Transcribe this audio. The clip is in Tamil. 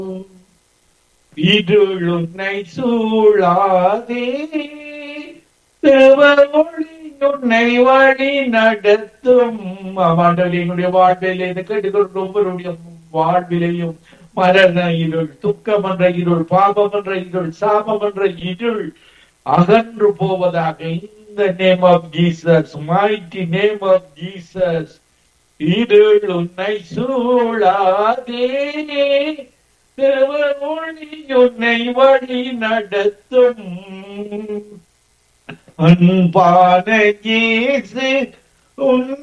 இருள் உன்னை சூழாதே தேவ ஒளி உன்னை வழி நடத்தும் ஆமாண்டவரே, எங்களுடைய வாழ்விலே இந்த கேட்டுக்கொண்டு ஒவ்வொருடைய வாழ்விலையும் மரண இருள் துக்கம் என்ற இருள் பாபம் என்ற இருள் சாபம் என்ற இருள் அகன்று போவதாக இந்த name of Jesus mighty name of Jesus இருள் உன்னை சூழாதே தேவ ஒளி உன்னை வழி நடத்தும் அன்பான இயேசு உன்